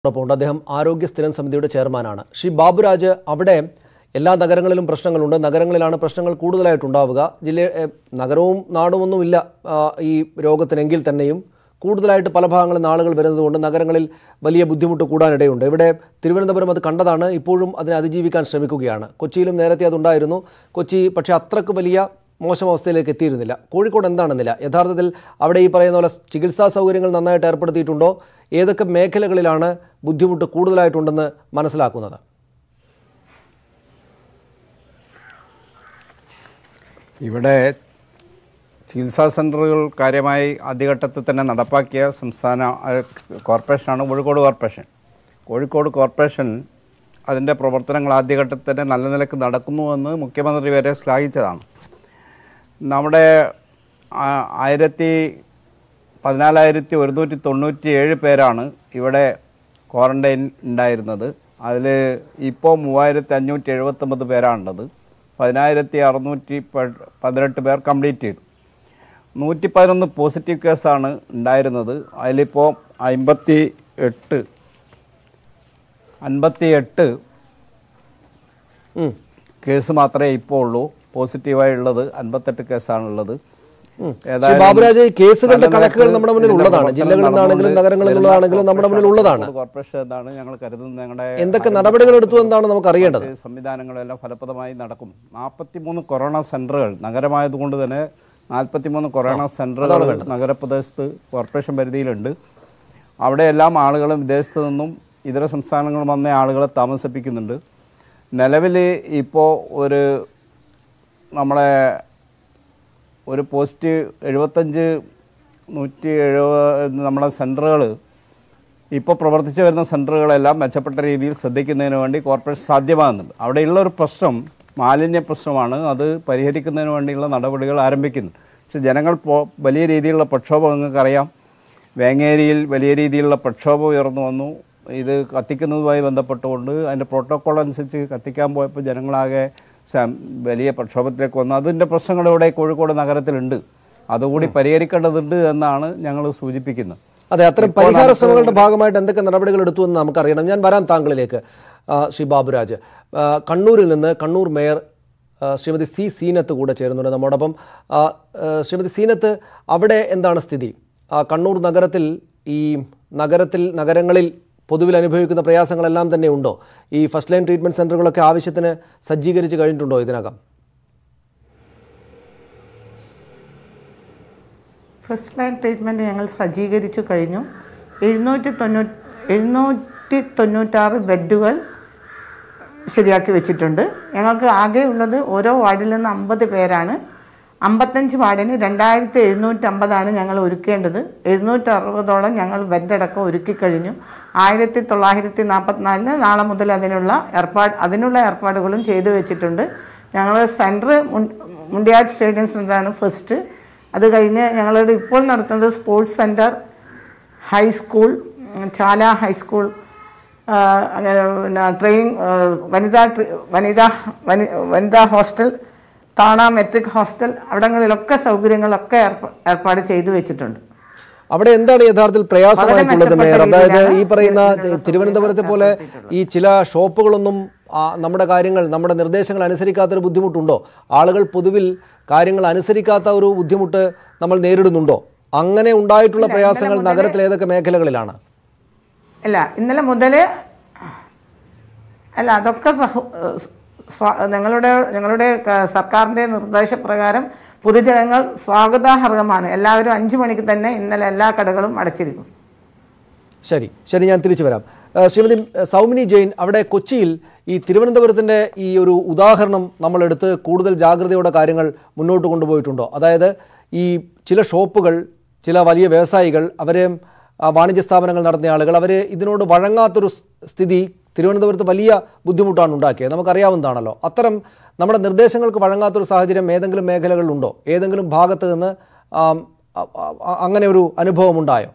ോടൊപ്പമുണ്ട് അദ്ദേഹം ആരോഗ്യ സ്ഥിരം സമിതിയുടെ ചെയർമാനാണ് ശ്രീ ബാബുരാജ് അവിടെ എല്ലാ നഗരങ്ങളിലും പ്രശ്നങ്ങളുണ്ട് നഗരങ്ങളിലാണ് പ്രശ്നങ്ങൾ കൂടുതലായിട്ടുണ്ടാവുക ജില്ല ഏ, നഗരവും നാടും ഒന്നുമില്ല ആ, ഈ രോഗത്തിനെങ്കിൽ തന്നെയും കൂടുതലായിട്ട് പല ഭാഗങ്ങളിൽ നിന്ന് ആളുകൾ വരുന്നതുകൊണ്ട് നഗരങ്ങളിൽ വലിയ ബുദ്ധിമുട്ട് കൂടാനിടയുണ്ട് ഇവിടെ തിരുവനന്തപുരം അത് കണ്ടതാണ് ഇപ്പോഴും അതിനെ അതിജീവിക്കാൻ ശ്രമിക്കുകയാണ് കൊച്ചിയിലും നേരത്തെ അതുണ്ടായിരുന്നു കൊച്ചി പക്ഷേ അത്രക്ക് വലിയ മോശം അവസ്ഥയിലേക്ക് എത്തിയിരുന്നില്ല കോഴിക്കോട് എന്താണ് നില യഥാർത്ഥത്തിൽ അവിടെ ഈ പറയുന്ന പോലെ ചികിത്സാ സൗകര്യങ്ങൾ നന്നായിട്ട് ഏർപ്പെടുത്തിയിട്ടുണ്ടോ ഏതൊക്കെ മേഖലകളിലാണ് ബുദ്ധിമുട്ട് കൂടുതലായിട്ടുണ്ടെന്ന് മനസ്സിലാക്കുന്നത് ഇവിടെ ചികിത്സാ സെൻ്ററുകൾ കാര്യമായി ആദ്യഘട്ടത്തിൽ തന്നെ നടപ്പാക്കിയ സംസ്ഥാന അഹ്, കോർപ്പറേഷനാണ് കോഴിക്കോട് കോർപ്പറേഷൻ കോഴിക്കോട് കോർപ്പറേഷൻ അതിൻ്റെ പ്രവർത്തനങ്ങൾ ആദ്യഘട്ടത്തിൽ തന്നെ നല്ല നിലക്ക് നടക്കുന്നുവെന്ന് മുഖ്യമന്ത്രി വരെ ശ്ലാഘിച്ചതാണ് നമ്മുടെ ആ- ആയിരത്തി പതിനാലായിരത്തി ഒരുന്നൂറ്റി തൊണ്ണൂറ്റി ഏഴ് പേരാണ് ഇവിടെ ക്വാറൻറ്റൈൻ ഉണ്ടായിരുന്നത് അതിൽ ഇപ്പോൾ മൂവായിരത്തി അഞ്ഞൂറ്റി എഴുപത്തൊമ്പത് പേരാണുള്ളത് പതിനായിരത്തി അറുന്നൂറ്റി പ- പതിനെട്ട് പേർ കംപ്ലീറ്റ് ചെയ്തു നൂറ്റി പതിനൊന്ന് പോസിറ്റീവ് കേസാണ് ഉണ്ടായിരുന്നത് അതിലിപ്പോൾ അമ്പത്തി എട്ട് അൻപത്തി എട്ട് ഉം. കേസ് മാത്രമേ ഇപ്പോൾ ഉള്ളൂ പോസിറ്റീവായി ഉള്ളത് അൻപത്തെട്ട് കേസാണുള്ളത് ശ്രീ ബാബുരാജ് ഈ കേസുകളുടെ കണക്കുകൾ നമ്മുടെ മുന്നിൽ ഉള്ളതാണ് ജില്ലകളിൽ നിന്നാണെങ്കിലും നഗരങ്ങളിൽ നിന്നാണെങ്കിലും നമ്മുടെ മുന്നിൽ ഉള്ളതാണ് കോർപ്പറേഷൻ എന്നാണ് ഞങ്ങൾ കരുതുന്നത് ഞങ്ങളുടെ എന്തൊക്കെ നടപടികൾ എടുത്തു എന്നാണ് നമുക്ക് അറിയേണ്ടത് മറ്റ് സംവിധാനങ്ങളെല്ലാം ഫലപ്രദമായി നടക്കും നാൽപ്പത്തിമൂന്ന് കൊറോണ സെന്ററുകൾ നഗരമായതുകൊണ്ട് തന്നെ നാൽപ്പത്തിമൂന്ന് കൊറോണ സെന്ററുകൾ നഗരപ്രദേശത്ത് കോർപ്പറേഷൻ പരിധിയിലുണ്ട് അവിടെയെല്ലാം ആളുകളും വിദേശത്ത് നിന്നും ഇതര സംസ്ഥാനങ്ങളിൽ വന്ന ആളുകളെ താമസിപ്പിക്കുന്നുണ്ട് നിലവിൽ ഇപ്പോൾ ഒരു നമ്മളെ ഒരു പോസ്റ്റ് എഴുപത്തഞ്ച് നൂറ്റി എഴുപത് നമ്മളെ സെൻറ്ററുകൾ ഇപ്പോൾ പ്രവർത്തിച്ചു വരുന്ന സെൻറ്ററുകളെല്ലാം മെച്ചപ്പെട്ട രീതിയിൽ ശ്രദ്ധിക്കുന്നതിന് വേണ്ടി കോർപ്പറേഷൻ സാധ്യമാകുന്നുണ്ട് അവിടെയുള്ള ഒരു പ്രശ്നം മാലിന്യ പ്രശ്നമാണ് അത് പരിഹരിക്കുന്നതിന് വേണ്ടിയുള്ള നടപടികൾ ആരംഭിക്കുന്നു പക്ഷെ ജനങ്ങൾ പോ വലിയ രീതിയിലുള്ള പ്രക്ഷോഭം നിങ്ങൾക്കറിയാം വേങ്ങേരിയിൽ വലിയ രീതിയിലുള്ള പ്രക്ഷോഭം ഉയർന്നു വന്നു ഇത് കത്തിക്കുന്നതുമായി ബന്ധപ്പെട്ടുകൊണ്ട് അതിൻ്റെ പ്രോട്ടോക്കോൾ അനുസരിച്ച് കത്തിക്കാൻ പോയപ്പോൾ ജനങ്ങളാകെ സം- വലിയ പ്രക്ഷോഭത്തിലേക്ക് വന്നു അതിൻ്റെ പ്രശ്നങ്ങൾ ഇവിടെ കോഴിക്കോട് നഗരത്തിലുണ്ട് അതുകൂടി പരിഹരിക്കേണ്ടതുണ്ട് എന്നാണ് ഞങ്ങൾ സൂചിപ്പിക്കുന്നത് അതെ അത്തരം പരിഹാര ശ്രമങ്ങളുടെ ഭാഗമായിട്ട് എന്തൊക്കെ നടപടികൾ എടുത്തു എന്ന് നമുക്കറിയണം ഞാൻ വരാം താങ്കളിലേക്ക് ആ, ശ്രീ ബാബുരാജ് ആ, കണ്ണൂരിൽ നിന്ന് കണ്ണൂർ മേയർ ആ, ശ്രീമതി സി സീനത്ത് കൂടെ ചേരുന്നുണ്ട് നമ്മോടൊപ്പം ആ, ആ, ശ്രീമതി സീനത്ത് അവിടെ എന്താണ് സ്ഥിതി ആ, കണ്ണൂർ നഗരത്തിൽ ഈ നഗരത്തിൽ നഗരങ്ങളിൽ പൊതുവിൽ അനുഭവിക്കുന്ന പ്രയാസങ്ങളെല്ലാം തന്നെ ഉണ്ടോ ഈ ഫസ്റ്റ് ലൈൻ ട്രീറ്റ്മെൻറ്റ് സെൻ്ററുകളൊക്കെ ആവശ്യത്തിന് സജ്ജീകരിച്ച് കഴിഞ്ഞിട്ടുണ്ടോ ഇതിനകം ഫസ്റ്റ് ലൈൻ ട്രീറ്റ്മെൻറ്റ് ഞങ്ങൾ സജ്ജീകരിച്ചു കഴിഞ്ഞു എഴുന്നൂറ്റി തൊണ്ണൂ എഴുന്നൂറ്റി തൊണ്ണൂറ്റാറ് ബെഡുകൾ ശരിയാക്കി വെച്ചിട്ടുണ്ട് ഞങ്ങൾക്ക് ആകെ ഉള്ളത് ഓരോ വാർഡിൽ നിന്ന് അമ്പത് പേരാണ് അമ്പത്തഞ്ച് വാർഡിന് രണ്ടായിരത്തി എഴുന്നൂറ്റമ്പതാണ് ഞങ്ങൾ ഒരുക്കേണ്ടത് എഴുന്നൂറ്റി അറുപതോളം ഞങ്ങൾ ബെഡടക്കം ഒരുക്കി കഴിഞ്ഞു ആയിരത്തി തൊള്ളായിരത്തി നാൽപ്പത്തിനാലിന് നാളെ മുതൽ അതിനുള്ള ഏർപ്പാട് അതിനുള്ള ഏർപ്പാടുകളും ചെയ്തു വെച്ചിട്ടുണ്ട് ഞങ്ങൾ സെൻറ്റർ മുണ്ടിയാട് സ്റ്റേഡിയം സെൻ്ററാണ് ഫസ്റ്റ് അത് കഴിഞ്ഞ് ഞങ്ങളുടെ ഇപ്പോൾ നടത്തുന്നത് സ്പോർട്സ് സെൻറ്റർ ഹൈസ്കൂൾ ഉം, ചാല ഹൈസ്കൂൾ ആ, അങ്ങനെ പിന്നെ ട്രെയിൻ ആ, വനിതാ ട്രെ- വനിതാ വനി വനിതാ ഹോസ്റ്റൽ താണ മെട്രിക് ഹോസ്റ്റൽ അവിടങ്ങളിലൊക്കെ സൗകര്യങ്ങളൊക്കെ ഏർപ്പ- ഏർപ്പാട് ചെയ്തു വെച്ചിട്ടുണ്ട് അവിടെ എന്താണ് യഥാർത്ഥത്തിൽ പ്രയാസമായിട്ടുള്ളത് മെച്ചപ്പെട്ട മേയർ അതായത് ഈ രീതിയിലാണ് പറയുന്ന ഇതിനുള്ള തിരുവനന്തപുരത്തെ പോലെ ഈ ചില ഷോപ്പുകളൊന്നും ആ, നമ്മുടെ കാര്യങ്ങൾ നമ്മുടെ നിർദ്ദേശങ്ങൾ അനുസരിക്കാത്തൊരു ബുദ്ധിമുട്ടുണ്ടോ ആളുകൾ പൊതുവിൽ കാര്യങ്ങൾ അനുസരിക്കാത്ത ഒരു ബുദ്ധിമുട്ട് നമ്മൾ നേരിടുന്നുണ്ടോ അങ്ങനെ ഉണ്ടായിട്ടുള്ള പ്രയാസങ്ങൾ നഗരത്തിൽ ഏതൊക്കെ മേഖലകളിലാണ് അല്ല ഇന്നലെ മുതൽ അല്ല അതൊക്കെ സഹ സ്വാ- ഞങ്ങളുടെ ഞങ്ങളുടെ ക- സർക്കാരിൻ്റെ നിർദ്ദേശപ്രകാരം പൊതുജനങ്ങൾ സ്വാഗതാർഹമാണ് എല്ലാവരും അഞ്ച് മണിക്ക് തന്നെ ഇന്നലെ എല്ലാ കടകളും അടച്ചിരിക്കും ശരി ശരി ഞാൻ തിരിച്ചു വരാം ഏഹ് ശ്രീമതി ഏഹ് സൗമിനി ജെയിൻ അവിടെ കൊച്ചിയിൽ ഈ തിരുവനന്തപുരത്തിൻ്റെ ഈ ഒരു ഉദാഹരണം നമ്മളെടുത്ത് കൂടുതൽ ജാഗ്രതയോടെ കാര്യങ്ങൾ മുന്നോട്ട് കൊണ്ടുപോയിട്ടുണ്ടോ അതായത് ഈ ചില ഷോപ്പുകൾ ചില വലിയ വ്യവസായികൾ അവരെ ആ, വാണിജ്യ സ്ഥാപനങ്ങൾ നടത്തിയ ആളുകൾ അവർ ഇതിനോട് വഴങ്ങാത്തൊരു സ് സ്ഥിതി തിരുവനന്തപുരത്ത് വലിയ ബുദ്ധിമുട്ടാണ് ഉണ്ടാക്കിയത് നമുക്കറിയാവുന്നതാണല്ലോ അത്തരം നമ്മുടെ നിർദ്ദേശങ്ങൾക്ക് വഴങ്ങാത്തൊരു സാഹചര്യം ഏതെങ്കിലും മേഖലകളിലുണ്ടോ ഏതെങ്കിലും ഭാഗത്ത് നിന്ന് ആം, അ- അ- അങ്ങനെ ഒരു അനുഭവം ഉണ്ടായോ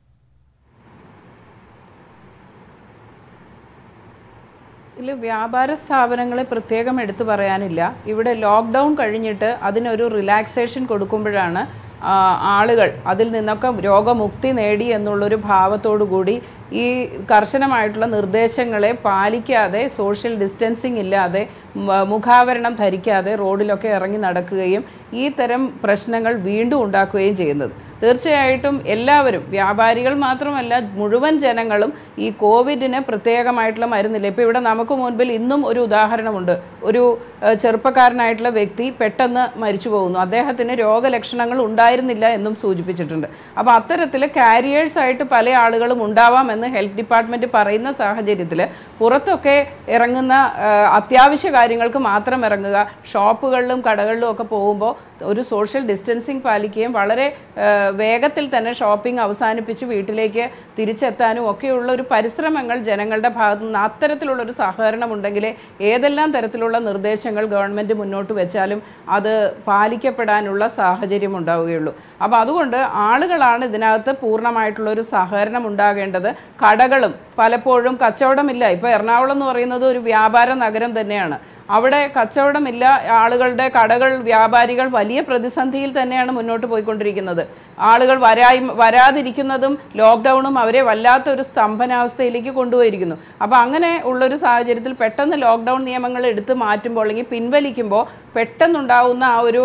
ഇതിൽ വ്യാപാര സ്ഥാപനങ്ങളെ പ്രത്യേകം എടുത്തു പറയാനില്ല ഇവിടെ ലോക്ക്ഡൗൺ കഴിഞ്ഞിട്ട് അതിനൊരു റിലാക്സേഷൻ കൊടുക്കുമ്പോഴാണ് ആ, ആളുകൾ അതിൽ നിന്നൊക്കെ രോഗമുക്തി നേടി എന്നുള്ളൊരു ഭാവത്തോടു കൂടി ഈ കർശനമായിട്ടുള്ള നിർദ്ദേശങ്ങളെ പാലിക്കാതെ സോഷ്യൽ ഡിസ്റ്റൻസിങ് ഇല്ലാതെ മ- മുഖാവരണം ധരിക്കാതെ റോഡിലൊക്കെ ഇറങ്ങി നടക്കുകയും ഈ തരം പ്രശ്നങ്ങൾ വീണ്ടും ഉണ്ടാക്കുകയും ചെയ്യുന്നത് തീർച്ചയായിട്ടും എല്ലാവരും വ്യാപാരികൾ മാത്രമല്ല മുഴുവൻ ജനങ്ങളും ഈ കോവിഡിന് പ്രത്യേകമായിട്ടുള്ള മരുന്നില്ല ഇപ്പോൾ ഇവിടെ നമുക്ക് മുൻപിൽ ഇന്നും ഒരു ഉദാഹരണമുണ്ട് ഒരു ഏഹ്, ചെറുപ്പക്കാരനായിട്ടുള്ള വ്യക്തി പെട്ടെന്ന് മരിച്ചു പോകുന്നു അദ്ദേഹത്തിന് രോഗലക്ഷണങ്ങൾ ഉണ്ടായിരുന്നില്ല എന്നും സൂചിപ്പിച്ചിട്ടുണ്ട് അപ്പോൾ അത്തരത്തിൽ കാരിയേഴ്സ് ആയിട്ട് പല ആളുകളും ഉണ്ടാവാമെന്ന് ഹെൽത്ത് ഡിപ്പാർട്ട്മെന്റ് പറയുന്ന സാഹചര്യത്തിൽ പുറത്തൊക്കെ ഇറങ്ങുന്ന ഏഹ്, അത്യാവശ്യ കാര്യങ്ങൾക്ക് മാത്രം ഇറങ്ങുക ഷോപ്പുകളിലും കടകളിലും ഒക്കെ പോകുമ്പോൾ ഒരു സോഷ്യൽ ഡിസ്റ്റൻസിങ് പാലിക്കുകയും വളരെ ഏഹ്, വേഗത്തിൽ തന്നെ ഷോപ്പിംഗ് അവസാനിപ്പിച്ച് വീട്ടിലേക്ക് തിരിച്ചെത്താനും ഒക്കെയുള്ള ഒരു പരിശ്രമങ്ങൾ ജനങ്ങളുടെ ഭാഗത്തു നിന്ന് അത്തരത്തിലുള്ള ഒരു സഹകരണം ഉണ്ടെങ്കിൽ ഏതെല്ലാം തരത്തിലുള്ള നിർദ്ദേശങ്ങൾ ഗവൺമെന്റ് മുന്നോട്ട് വെച്ചാലും അത് പാലിക്കപ്പെടാനുള്ള സാഹചര്യം ഉണ്ടാവുകയുള്ളൂ അപ്പോൾ അതുകൊണ്ട് ആളുകളാണ് ഇതിനകത്ത് പൂർണ്ണമായിട്ടുള്ള ഒരു സഹകരണം ഉണ്ടാകേണ്ടത് കടകളും പലപ്പോഴും കച്ചവടമില്ല ഇപ്പോൾ എറണാകുളം എന്ന് പറയുന്നത് ഒരു വ്യാപാര നഗരം തന്നെയാണ് അവിടെ കച്ചവടമില്ല ആളുകളുടെ കടകൾ വ്യാപാരികൾ വലിയ പ്രതിസന്ധിയിൽ തന്നെയാണ് മുന്നോട്ട് പോയിക്കൊണ്ടിരിക്കുന്നത് ആളുകൾ വരായി വരാതിരിക്കുന്നതും ലോക്ക്ഡൗണും അവരെ വല്ലാത്ത ഒരു സ്തംഭനാവസ്ഥയിലേക്ക് കൊണ്ടുപോയിരിക്കുന്നു അപ്പോൾ അങ്ങനെ ഉള്ളൊരു സാഹചര്യത്തിൽ പെട്ടെന്ന് ലോക്ക്ഡൗൺ നിയമങ്ങൾ എടുത്തു മാറ്റുമ്പോൾ അല്ലെങ്കിൽ പിൻവലിക്കുമ്പോൾ പെട്ടെന്നുണ്ടാവുന്ന ആ ഒരു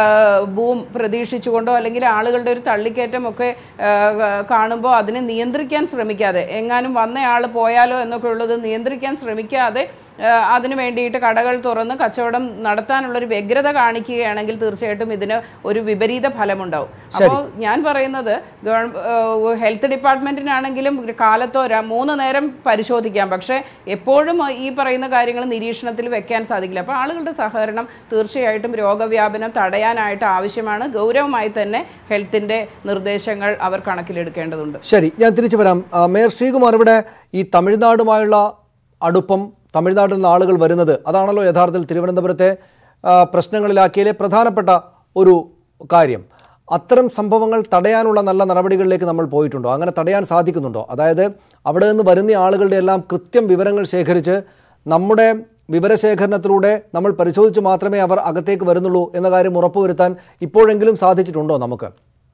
ബൂം പ്രതീക്ഷിച്ചുകൊണ്ടോ അല്ലെങ്കിൽ ആളുകളുടെ ഒരു തള്ളിക്കയറ്റം ഒക്കെ കാണുമ്പോൾ അതിനെ നിയന്ത്രിക്കാൻ ശ്രമിക്കാതെ എങ്ങാനും വന്നയാൾ പോയാലോ എന്നൊക്കെ ഉള്ളത് നിയന്ത്രിക്കാൻ ശ്രമിക്കാതെ ആ, അതിനു വേണ്ടിയിട്ട് കടകൾ തുറന്ന് കച്ചവടം നടത്താനുള്ള ഒരു വ്യഗ്രത കാണിക്കുകയാണെങ്കിൽ തീർച്ചയായിട്ടും ഇതിന് ഒരു വിപരീത ഫലമുണ്ടാവും അപ്പോൾ ഞാൻ പറയുന്നത് ഗവൺ- ഏഹ് ഹെൽത്ത് ഡിപ്പാർട്ട്മെന്റിനാണെങ്കിലും കാലത്തോ ര- മൂന്ന് നേരം പരിശോധിക്കാം പക്ഷേ എപ്പോഴും ഈ പറയുന്ന കാര്യങ്ങൾ നിരീക്ഷണത്തിൽ വെക്കാൻ സാധിക്കില്ല അപ്പോൾ ആളുകളുടെ സഹകരണം തീർച്ചയായിട്ടും രോഗവ്യാപനം തടയാനായിട്ട് ആവശ്യമാണ് ഗൗരവമായി തന്നെ ഹെൽത്തിന്റെ നിർദ്ദേശങ്ങൾ അവർ കണക്കിലെടുക്കേണ്ടതുണ്ട് ശരി ഞാൻ തിരിച്ചു വരാം ആ, മേയർ ശ്രീകുമാർ ഇവിടെ ഈ തമിഴ്നാടുമായുള്ള അടുപ്പം തമിഴ്നാട്ടിൽ നിന്ന് ആളുകൾ വരുന്നത് അതാണല്ലോ യഥാർത്ഥത്തിൽ തിരുവനന്തപുരത്തെ ആ, പ്രശ്നങ്ങളിലാക്കിയതിലെ പ്രധാനപ്പെട്ട ഒരു കാര്യം അത്തരം സംഭവങ്ങൾ തടയാനുള്ള നല്ല നടപടികളിലേക്ക് നമ്മൾ പോയിട്ടുണ്ടോ അങ്ങനെ തടയാൻ സാധിക്കുന്നുണ്ടോ അതായത് അവിടെ നിന്ന് വരുന്ന ആളുകളുടെ എല്ലാം കൃത്യം വിവരങ്ങൾ ശേഖരിച്ച് നമ്മുടെ വിവരശേഖരണത്തിലൂടെ നമ്മൾ പരിശോധിച്ച് മാത്രമേ അവർ അകത്തേക്ക് വരുന്നുള്ളൂ എന്ന കാര്യം ഉറപ്പുവരുത്താൻ ഇപ്പോഴെങ്കിലും സാധിച്ചിട്ടുണ്ടോ നമുക്ക്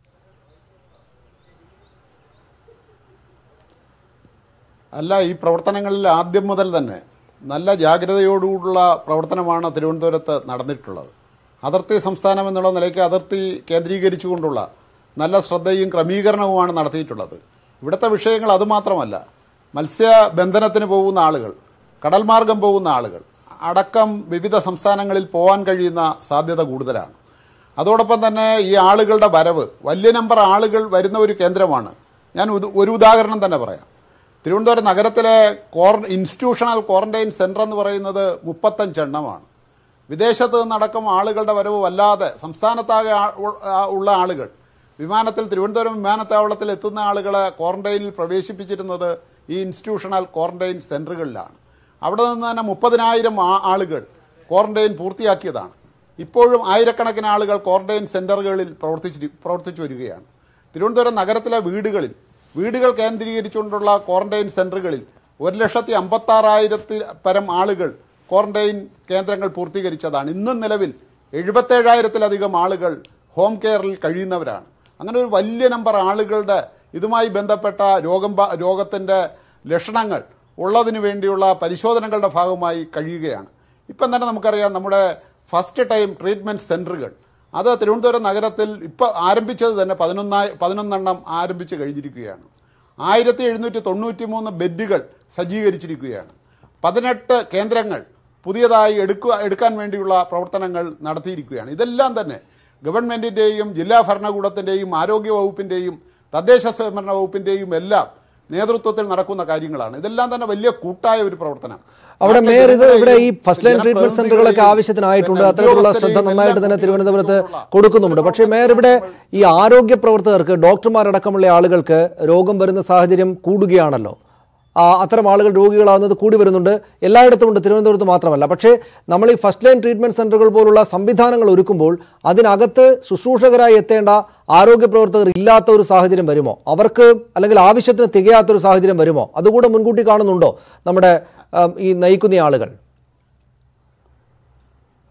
അല്ല ഈ പ്രവർത്തനങ്ങളിൽ ആദ്യം മുതൽ തന്നെ നല്ല ജാഗ്രതയോടുകൂടിയുള്ള പ്രവർത്തനമാണ് തിരുവനന്തപുരത്ത് നടന്നിട്ടുള്ളത് അതിർത്തി സംസ്ഥാനം എന്നുള്ള നിലയ്ക്ക് അതിർത്തി കേന്ദ്രീകരിച്ചുകൊണ്ടുള്ള നല്ല ശ്രദ്ധയും ക്രമീകരണവുമാണ് നടത്തിയിട്ടുള്ളത് ഇവിടുത്തെ വിഷയങ്ങൾ അതുമാത്രമല്ല മത്സ്യബന്ധനത്തിന് പോകുന്ന ആളുകൾ കടൽ മാർഗം പോകുന്ന ആളുകൾ അടക്കം വിവിധ സംസ്ഥാനങ്ങളിൽ പോകാൻ കഴിയുന്ന സാധ്യത കൂടുതലാണ് അതോടൊപ്പം തന്നെ ഈ ആളുകളുടെ വരവ് വലിയ നമ്പർ ആളുകൾ വരുന്ന ഒരു കേന്ദ്രമാണ് ഞാൻ ഉദ- ഒരു ഉദാഹരണം തന്നെ പറയാം തിരുവനന്തപുരം നഗരത്തിലെ ക്വാറ ഇൻസ്റ്റിറ്റ്യൂഷണൽ ക്വാറന്റൈൻ സെൻറ്റർ എന്ന് പറയുന്നത് മുപ്പത്തഞ്ചെണ്ണമാണ് വിദേശത്ത് നിന്നടക്കം ആളുകളുടെ വരവ് വല്ലാതെ സംസ്ഥാനത്താകെ ആ- ഉ- ആ- ഉള്ള ആളുകൾ വിമാനത്തിൽ തിരുവനന്തപുരം വിമാനത്താവളത്തിൽ എത്തുന്ന ആളുകളെ ക്വാറന്റൈനിൽ പ്രവേശിപ്പിച്ചിരുന്നത് ഈ ഇൻസ്റ്റിറ്റ്യൂഷണൽ ക്വാറന്റൈൻ സെൻറ്ററുകളിലാണ് അവിടെ നിന്ന് തന്നെ മുപ്പതിനായിരം ആ- ആളുകൾ ക്വാറന്റൈൻ പൂർത്തിയാക്കിയതാണ് ഇപ്പോഴും ആയിരക്കണക്കിന് ആളുകൾ ക്വാറന്റൈൻ സെൻറ്ററുകളിൽ പ്രവർത്തിച്ചിരി പ്രവർത്തിച്ചു വരികയാണ് തിരുവനന്തപുരം നഗരത്തിലെ വീടുകളിൽ വീടുകൾ കേന്ദ്രീകരിച്ചുകൊണ്ടുള്ള ക്വാറന്റൈൻ സെൻറ്ററുകളിൽ ഒരു ലക്ഷത്തി അമ്പത്താറായിരത്തി പരം ആളുകൾ ക്വാറന്റൈൻ കേന്ദ്രങ്ങൾ പൂർത്തീകരിച്ചതാണ് ഇന്നും നിലവിൽ എഴുപത്തേഴായിരത്തിലധികം ആളുകൾ ഹോം കെയറിൽ കഴിയുന്നവരാണ് അങ്ങനെ ഒരു വലിയ നമ്പർ ആളുകളുടെ ഇതുമായി ബന്ധപ്പെട്ട രോഗം ബ- രോഗത്തിൻ്റെ ലക്ഷണങ്ങൾ ഉള്ളതിനു വേണ്ടിയുള്ള പരിശോധനകളുടെ ഭാഗമായി കഴിയുകയാണ് ഇപ്പം തന്നെ നമുക്കറിയാം നമ്മുടെ ഫസ്റ്റ് ടൈം ട്രീറ്റ്മെൻറ്റ് സെൻറ്ററുകൾ അത് തിരുവനന്തപുരം നഗരത്തിൽ ഇപ്പോൾ ആരംഭിച്ചത് തന്നെ പതിനൊന്നായി പതിനൊന്നെണ്ണം ആരംഭിച്ച് കഴിഞ്ഞിരിക്കുകയാണ് ആയിരത്തി എഴുന്നൂറ്റി തൊണ്ണൂറ്റി മൂന്ന് ബെഡുകൾ സജ്ജീകരിച്ചിരിക്കുകയാണ് പതിനെട്ട് കേന്ദ്രങ്ങൾ പുതിയതായി എടുക്കുക എടുക്കാൻ വേണ്ടിയുള്ള പ്രവർത്തനങ്ങൾ നടത്തിയിരിക്കുകയാണ് ഇതെല്ലാം തന്നെ ഗവൺമെൻറ്റിൻ്റെയും ജില്ലാ ഭരണകൂടത്തിൻ്റെയും ആരോഗ്യ വകുപ്പിൻ്റെയും തദ്ദേശ സ്വയംഭരണ വകുപ്പിൻ്റെയും എല്ലാം നേതൃത്വത്തിൽ നടക്കുന്ന കാര്യങ്ങളാണ് ഇതെല്ലാം തന്നെ വലിയ കൂട്ടായ ഒരു പ്രവർത്തനം അവിടെ നാട്ടിലെ മേയർ ഇത് ഇവിടെ ഈ ജനങ്ങളെയും ഫസ്റ്റ് ലൈൻ ട്രീറ്റ്മെന്റ് സെന്ററുകളൊക്കെ ആവശ്യത്തിനായിട്ടുണ്ട് പിന്നെ അത്തരത്തിലുള്ള ശ്രദ്ധ ഉദ്യോഗസ്ഥരെയും നന്നായിട്ട് തന്നെ എല്ലാം തിരുവനന്തപുരത്ത് കൂട്ടിക്കൊണ്ടുള്ള കൊടുക്കുന്നുമുണ്ട് പക്ഷേ മേയർ ഇവിടെ ഈ ആരോഗ്യ പ്രവർത്തകർക്ക് ഡോക്ടർമാരടക്കമുള്ള ആളുകൾക്ക് രോഗം വരുന്ന സാഹചര്യം കൂടുകയാണല്ലോ ആ, അത്തരം ആളുകൾ രോഗികളാവുന്നത് കൂടി വരുന്നുണ്ട് എല്ലായിടത്തും ഉണ്ട് തിരുവനന്തപുരത്ത് മാത്രമല്ല പക്ഷേ നമ്മൾ ഈ ഫസ്റ്റ് ലൈൻ ട്രീറ്റ്മെന്റ് സെന്ററുകൾ പോലുള്ള സംവിധാനങ്ങൾ ഒരുക്കുമ്പോൾ അതിനകത്ത് ശുശ്രൂഷകരായി എത്തേണ്ട ആരോഗ്യ പ്രവർത്തകർ ഇല്ലാത്ത ഒരു സാഹചര്യം വരുമോ അവർക്ക് അല്ലെങ്കിൽ ആവശ്യത്തിന് തികയാത്തൊരു സാഹചര്യം വരുമോ അതുകൂടെ മുൻകൂട്ടി കാണുന്നുണ്ടോ നമ്മുടെ ആ, ഈ നയിക്കുന്ന ആളുകൾ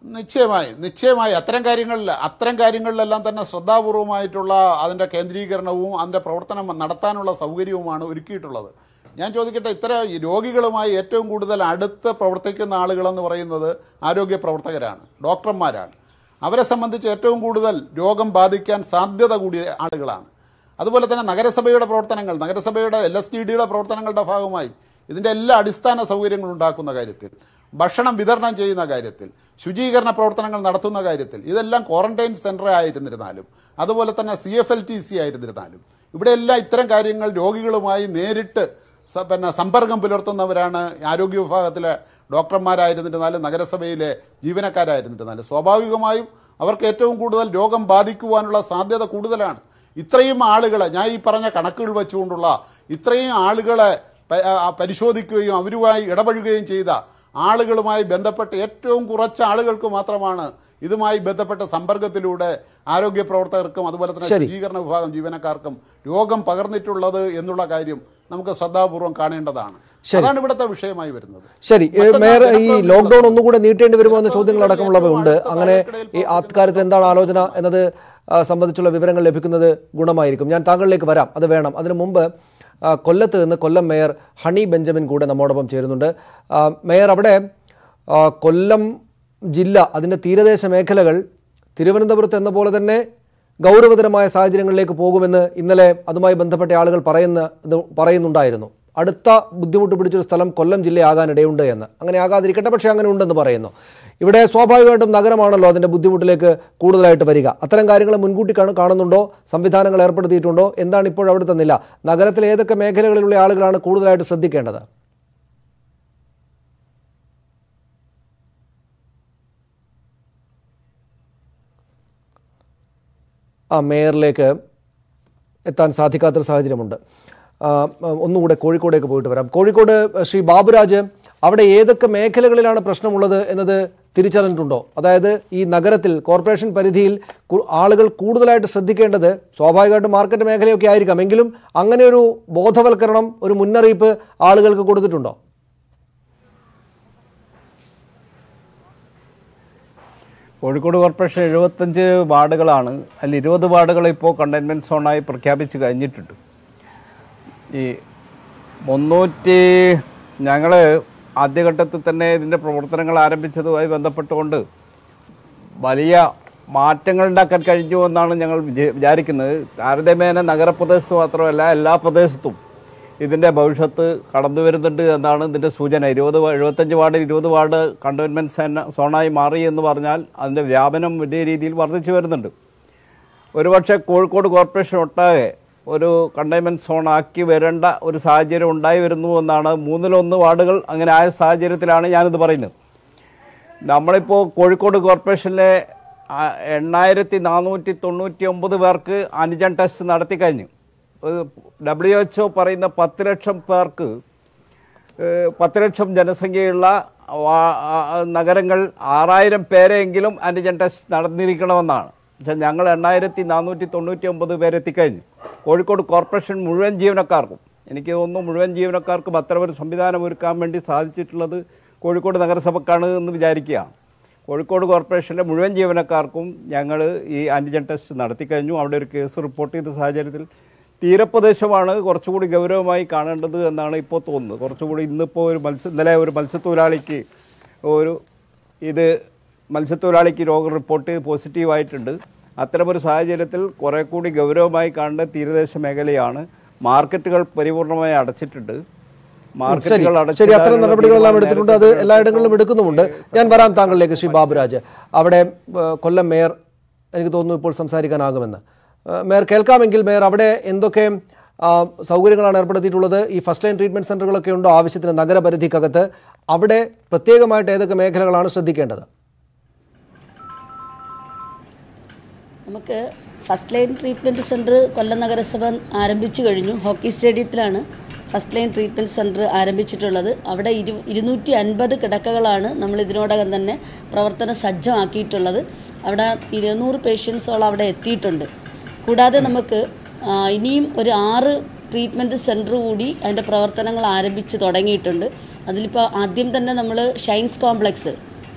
നിശ്ചയമായും നിശ്ചയമായി അത്തരം കാര്യങ്ങളിൽ അത്തരം കാര്യങ്ങളിലെല്ലാം തന്നെ ശ്രദ്ധാപൂർവമായിട്ടുള്ള അതിൻ്റെ കേന്ദ്രീകരണവും അതിൻ്റെ പ്രവർത്തനം നടത്താനുള്ള സൗകര്യവുമാണ് ഒരുക്കിയിട്ടുള്ളത് ഞാൻ ചോദിക്കട്ടെ ഇത്തരം ഈ രോഗികളുമായി ഏറ്റവും കൂടുതൽ അടുത്ത് പ്രവർത്തിക്കുന്ന ആളുകളെന്ന് പറയുന്നത് ആരോഗ്യ പ്രവർത്തകരാണ് ഡോക്ടർമാരാണ് അവരെ സംബന്ധിച്ച് ഏറ്റവും കൂടുതൽ രോഗം ബാധിക്കാൻ സാധ്യത കൂടിയ ആളുകളാണ് അതുപോലെ തന്നെ നഗരസഭയുടെ പ്രവർത്തനങ്ങൾ നഗരസഭയുടെ എൽ എസ് ഡി ഡിയുടെ പ്രവർത്തനങ്ങളുടെ ഭാഗമായി ഇതിൻ്റെ എല്ലാ അടിസ്ഥാന സൗകര്യങ്ങളും ഉണ്ടാക്കുന്ന കാര്യത്തിൽ ഭക്ഷണം വിതരണം ചെയ്യുന്ന കാര്യത്തിൽ ശുചീകരണ പ്രവർത്തനങ്ങൾ നടത്തുന്ന കാര്യത്തിൽ ഇതെല്ലാം ക്വാറന്റൈൻ സെൻ്റർ ആയിരുന്നിരുന്നാലും അതുപോലെ തന്നെ C F L T C ആയിരുന്നിരുന്നാലും ഇവിടെയെല്ലാം ഇത്തരം കാര്യങ്ങൾ രോഗികളുമായി നേരിട്ട് സ- പിന്നെ സമ്പർക്കം പുലർത്തുന്നവരാണ് ആരോഗ്യ വിഭാഗത്തിലെ ഡോക്ടർമാരായിരുന്നിരുന്നാലും നഗരസഭയിലെ ജീവനക്കാരായിരുന്നിരുന്നാലും സ്വാഭാവികമായും അവർക്ക് ഏറ്റവും കൂടുതൽ രോഗം ബാധിക്കുവാനുള്ള സാധ്യത കൂടുതലാണ് ഇത്രയും ആളുകളെ ഞാൻ ഈ പറഞ്ഞ കണക്കുകൾ വെച്ചുകൊണ്ടുള്ള ഇത്രയും ആളുകളെ പ- ആ, പരിശോധിക്കുകയും അവരുമായി ഇടപഴകുകയും ചെയ്ത ആളുകളുമായി ബന്ധപ്പെട്ട് ഏറ്റവും കുറച്ച് ആളുകൾക്ക് മാത്രമാണ് ഇതുമായി ബന്ധപ്പെട്ട സമ്പർക്കത്തിലൂടെ ആരോഗ്യ പ്രവർത്തകർക്കും അതുപോലെ തന്നെ ശരി. ശുചീകരണ വിഭാഗം ജീവനക്കാർക്കും രോഗം പകർന്നിട്ടുള്ളത് എന്നുള്ള കാര്യം നമുക്ക് ശ്രദ്ധാപൂർവം കാണേണ്ടതാണ് ശരി. അതാണ് ഇവിടുത്തെ വിഷയമായി വരുന്നത് ശരി ഏ, മറ്റൊന്ന് മേയർ ഈ ജനപ്രതിനിധികൾ- ലോക്ക്ഡൌൺ ഒന്നുകൂടെ നീട്ടേണ്ടി വരുമോ എന്ന ചോദ്യങ്ങൾ അടക്കമുള്ളവ ഉണ്ട് അങ്ങനെ ഈ അക്കാര്യത്തിൽ എന്താണ് ആലോചന എന്നത് ആ, സംബന്ധിച്ചുള്ള വിവരങ്ങൾ ലഭിക്കുന്നത് ഗുണമായിരിക്കും ഞാൻ താങ്കളിലേക്ക് വരാം അത് വേണം അതിനു മുമ്പ് ആ, കൊല്ലത്ത് നിന്ന് കൊല്ലം മേയർ ഹണി ബെഞ്ചമിൻ കൂടെ നമ്മോടൊപ്പം ചേരുന്നുണ്ട് ആ, മേയർ അവിടെ ആ, കൊല്ലം ജില്ല അതിൻ്റെ തീരദേശ മേഖലകൾ തിരുവനന്തപുരത്ത് എന്ന പോലെ തന്നെ ഗൗരവതരമായ സാഹചര്യങ്ങളിലേക്ക് പോകുമെന്ന് ഇന്നലെ അതുമായി ബന്ധപ്പെട്ട ആളുകൾ പറയുന്ന ഇത് പറയുന്നുണ്ടായിരുന്നു അടുത്ത ബുദ്ധിമുട്ട് പിടിച്ചൊരു സ്ഥലം കൊല്ലം ജില്ലയാകാനിടയുണ്ട് എന്ന് അങ്ങനെ ആകാതിരിക്കട്ടെ പക്ഷേ അങ്ങനെ ഉണ്ടെന്ന് പറയുന്നു ഇവിടെ സ്വാഭാവികമായിട്ടും നഗരമാണല്ലോ അതിൻ്റെ ബുദ്ധിമുട്ടിലേക്ക് കൂടുതലായിട്ട് വരിക അത്തരം കാര്യങ്ങൾ മുൻകൂട്ടി കാണു- കാണുന്നുണ്ടോ സംവിധാനങ്ങൾ ഏർപ്പെടുത്തിയിട്ടുണ്ടോ എന്താണ് ഇപ്പോൾ അവിടുത്തെ നില നഗരത്തിലെ ഏതൊക്കെ മേഖലകളിലുള്ള ആളുകളാണ് കൂടുതലായിട്ട് ശ്രദ്ധിക്കേണ്ടത് ആ മേയറിലേക്ക് എത്താൻ സാധിക്കാത്തൊരു സാഹചര്യമുണ്ട് ആ, ഒന്നുകൂടെ കോഴിക്കോടേക്ക് പോയിട്ട് വരാം കോഴിക്കോട് ശ്രീ ബാബുരാജ് അവിടെ ഏതൊക്കെ മേഖലകളിലാണ് പ്രശ്നമുള്ളത് എന്നത് തിരിച്ചറിഞ്ഞിട്ടുണ്ടോ അതായത് ഈ നഗരത്തിൽ കോർപ്പറേഷൻ പരിധിയിൽ കു- ആളുകൾ കൂടുതലായിട്ട് ശ്രദ്ധിക്കേണ്ടത് സ്വാഭാവികമായിട്ടും മാർക്കറ്റ് മേഖലയൊക്കെ ആയിരിക്കാം എങ്കിലും അങ്ങനെ ഒരു ബോധവൽക്കരണം ഒരു മുന്നറിയിപ്പ് ആളുകൾക്ക് കൊടുത്തിട്ടുണ്ടോ കോഴിക്കോട് കോർപ്പറേഷൻ എഴുപത്തഞ്ച് വാർഡുകളാണ് അതിൽ ഇരുപത് വാർഡുകൾ ഇപ്പോൾ കണ്ടെയ്ൻമെൻറ്റ് സോണായി പ്രഖ്യാപിച്ച് കഴിഞ്ഞിട്ടുണ്ട് ഈ മുന്നൂറ്റി ഞങ്ങൾ ആദ്യഘട്ടത്തിൽ തന്നെ ഇതിൻ്റെ പ്രവർത്തനങ്ങൾ ആരംഭിച്ചതുമായി ബന്ധപ്പെട്ടുകൊണ്ട് വലിയ മാറ്റങ്ങൾ ഉണ്ടാക്കാൻ കഴിഞ്ഞു എന്നാണ് ഞങ്ങൾ വിജ- വിചാരിക്കുന്നത് താരതമ്യേന നഗരപ്രദേശത്ത് മാത്രമല്ല എല്ലാ പ്രദേശത്തും ഇതിൻ്റെ ഭവിഷ്യത്ത് കടന്നു വരുന്നുണ്ട് എന്നാണ് ഇതിൻ്റെ സൂചന ഇരുപത് വാ- എഴുപത്തഞ്ച് വാർഡ് ഇരുപത് വാർഡ് കണ്ടെയ്ൻമെൻറ്റ് സേന സോണായി മാറി എന്ന് പറഞ്ഞാൽ അതിൻ്റെ വ്യാപനം വലിയ രീതിയിൽ വർദ്ധിച്ചു വരുന്നുണ്ട് ഒരുപക്ഷെ കോഴിക്കോട് കോർപ്പറേഷൻ ഒട്ടാകെ ഒരു കണ്ടെയ്ൻമെൻറ്റ് സോൺ ആക്കി വരേണ്ട ഒരു സാഹചര്യം ഉണ്ടായി വരുന്നു എന്നാണ് മൂന്നിലൊന്ന് വാർഡുകൾ അങ്ങനെ ആയ സാഹചര്യത്തിലാണ് ഞാനിത് പറയുന്നത് നമ്മളിപ്പോൾ കോഴിക്കോട് കോർപ്പറേഷനിലെ ആ, എണ്ണായിരത്തി നാനൂറ്റി തൊണ്ണൂറ്റി ഒമ്പത് പേർക്ക് ആൻറ്റിജൻ ടെസ്റ്റ് നടത്തി കഴിഞ്ഞു ഡബ്ല്യു എച്ച് ഒ പറയുന്ന പത്ത് ലക്ഷം പേർക്ക് ഏഹ്, പത്ത് ലക്ഷം ജനസംഖ്യയുള്ള വാ- ആ- നഗരങ്ങൾ ആറായിരം പേരെങ്കിലും ആൻറ്റിജൻ ടെസ്റ്റ് നടന്നിരിക്കണമെന്നാണ് പക്ഷേ ഞങ്ങൾ എണ്ണായിരത്തി നാനൂറ്റി തൊണ്ണൂറ്റി ഒമ്പത് പേരെ എത്തിക്കഴിഞ്ഞു കോഴിക്കോട് കോർപ്പറേഷൻ മുഴുവൻ ജീവനക്കാർക്കും എനിക്ക് തോന്നുന്നു മുഴുവൻ ജീവനക്കാർക്കും അത്തരമൊരു സംവിധാനം ഒരുക്കാൻ വേണ്ടി സാധിച്ചിട്ടുള്ളത് കോഴിക്കോട് നഗരസഭക്കാണ് എന്ന് വിചാരിക്കുകയാണ് കോഴിക്കോട് കോർപ്പറേഷനിലെ മുഴുവൻ ജീവനക്കാർക്കും ഞങ്ങൾ ഈ ആൻറ്റിജൻ ടെസ്റ്റ് നടത്തി കഴിഞ്ഞു അവിടെ ഒരു കേസ് റിപ്പോർട്ട് ചെയ്ത സാഹചര്യത്തിൽ തീരപ്രദേശമാണ് കുറച്ചുകൂടി ഗൗരവമായി കാണേണ്ടത് എന്നാണ് ഇപ്പോൾ തോന്നുന്നത് കുറച്ചുകൂടി ഇന്നിപ്പോൾ ഒരു മത്സ്യ ഇന്നലെ ഒരു മത്സ്യത്തൊഴിലാളിക്ക് ഒരു ഇത് മത്സ്യത്തൊഴിലാളിക്ക് രോഗം റിപ്പോർട്ട് ചെയ്ത് പോസിറ്റീവായിട്ടുണ്ട് അത്തരമൊരു സാഹചര്യത്തിൽ കുറേ കൂടി ഗൗരവമായി കാണേണ്ട തീരദേശ മേഖലയാണ് മാർക്കറ്റുകൾ പരിപൂർണമായി അടച്ചിട്ടുണ്ട് ശരി മാർക്കറ്റുകൾ ശരി അത്തരം അടച്ചിടാനുള്ള നടപടികളെല്ലാം തീരുമാനം എടുത്തിട്ടുണ്ട് അത് നേരത്തെ എല്ലായിടങ്ങളിലും എടുക്കുന്നുമുണ്ട് ഞാൻ വരാം താങ്കളിലേക്ക് ശ്രീ ബാബുരാജ് അവിടെ ഏഹ്, കൊല്ലം മേയർ എനിക്ക് തോന്നുന്നു ഇപ്പോൾ സംസാരിക്കാനാകുമെന്ന് ഏഹ്, മേയർ കേൾക്കാമെങ്കിൽ മേയർ അവിടെ എന്തൊക്കെ ആ, സൗകര്യങ്ങളാണ് ഏർപ്പെടുത്തിയിട്ടുള്ളത് ഈ ഫസ്റ്റ് ലൈൻ ട്രീറ്റ്മെന്റ് സെന്ററുകളൊക്കെ ഉണ്ടോ ആവശ്യത്തിന് നഗരപരിധിക്കകത്ത് അവിടെ പ്രത്യേകമായിട്ട് ഏതൊക്കെ മേഖലകളാണ് ശ്രദ്ധിക്കേണ്ടത് നമുക്ക് first line treatment centre Kollam നഗരസഭ ആരംഭിച്ചു കഴിഞ്ഞു ഹോക്കി സ്റ്റേഡിയത്തിലാണ് ഫസ്റ്റ് ലൈൻ ട്രീറ്റ്മെൻറ്റ് സെൻറ്റർ ആരംഭിച്ചിട്ടുള്ളത് അവിടെ ഇരു ഇരുന്നൂറ്റി അൻപത് കിടക്കകളാണ് നമ്മൾ ഇതിനോടകം തന്നെ പ്രവർത്തന സജ്ജമാക്കിയിട്ടുള്ളത് അവിടെ ഇരുന്നൂറ് പേഷ്യൻസോളം അവിടെ എത്തിയിട്ടുണ്ട് കൂടാതെ നമുക്ക് ആ, ഇനിയും ഒരു ആറ് ട്രീറ്റ്മെൻറ്റ് സെൻറ്റർ കൂടി അതിൻ്റെ പ്രവർത്തനങ്ങൾ ആരംഭിച്ച് തുടങ്ങിയിട്ടുണ്ട് അതിലിപ്പോൾ ആദ്യം തന്നെ നമ്മൾ ഷൈൻസ് കോംപ്ലക്സ്